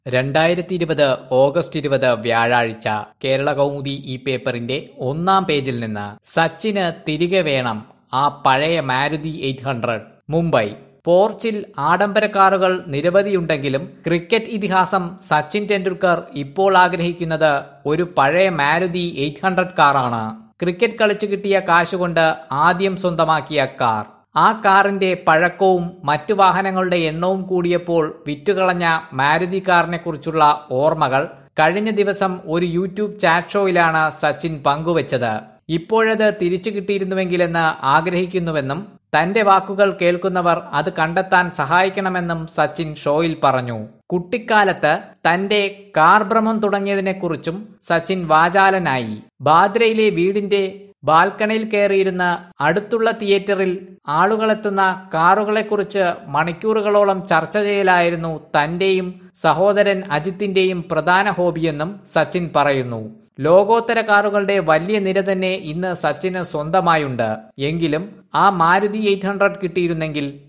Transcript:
രണ്ടായിരത്തി ഇരുപത് ഓഗസ്റ്റ് ഇരുപത് വ്യാഴാഴ്ച കേരള കൗമുദി ഈ പേപ്പറിന്റെ ഒന്നാം പേജിൽ നിന്ന് സച്ചിന് തിരികെ വേണം ആ പഴയ മാരുതി എയ്റ്റ് ഹൺഡ്രഡ് മുംബൈ പോർച്ചിൽ ആഡംബര കാറുകൾ നിരവധിയുണ്ടെങ്കിലും ക്രിക്കറ്റ് ഇതിഹാസം സച്ചിൻ ടെണ്ടുൽക്കർ ഇപ്പോൾ ആഗ്രഹിക്കുന്നത് ഒരു പഴയ മാരുതി എയ്റ്റ് ഹൺഡ്രഡ് കാറാണ് ക്രിക്കറ്റ് കളിച്ചു കിട്ടിയ കാശുകൊണ്ട് ആദ്യം സ്വന്തമാക്കിയ കാർ ആ കാറിന്റെ പഴക്കവും മറ്റു വാഹനങ്ങളുടെ എണ്ണവും കൂടിയപ്പോൾ വിറ്റുകളഞ്ഞ മാരുതി കാറിനെ കുറിച്ചുള്ള ഓർമ്മകൾ കഴിഞ്ഞ ദിവസം ഒരു യൂട്യൂബ് ചാറ്റ് ഷോയിലാണ് സച്ചിൻ പങ്കുവച്ചത് ഇപ്പോഴത് തിരിച്ചു കിട്ടിയിരുന്നുവെങ്കിലെന്ന് ആഗ്രഹിക്കുന്നുവെന്നും തന്റെ വാക്കുകൾ കേൾക്കുന്നവർ അത് കണ്ടെത്താൻ സഹായിക്കണമെന്നും സച്ചിൻ ഷോയിൽ പറഞ്ഞു കുട്ടിക്കാലത്ത് തന്റെ കാർ ഭ്രമം തുടങ്ങിയതിനെക്കുറിച്ചും സച്ചിൻ വാചാലനായി ബാദ്രയിലെ വീടിന്റെ ബാൽക്കണിയിൽ കയറിയിരുന്ന അടുത്തുള്ള തിയേറ്ററിൽ ആളുകളെത്തുന്ന കാറുകളെക്കുറിച്ച് മണിക്കൂറുകളോളം ചർച്ച ചെയ്യലായിരുന്നു തന്റെയും സഹോദരൻ അജിത്തിന്റെയും പ്രധാന ഹോബിയെന്നും സച്ചിൻ പറയുന്നു ലോകോത്തര കാറുകളുടെ വലിയ നിര തന്നെ ഇന്ന് സച്ചിന് സ്വന്തമായുണ്ട് എങ്കിലും ആ മാരുതി എയ്റ്റ് ഹൺഡ്രഡ് കിട്ടിയിരുന്നെങ്കിൽ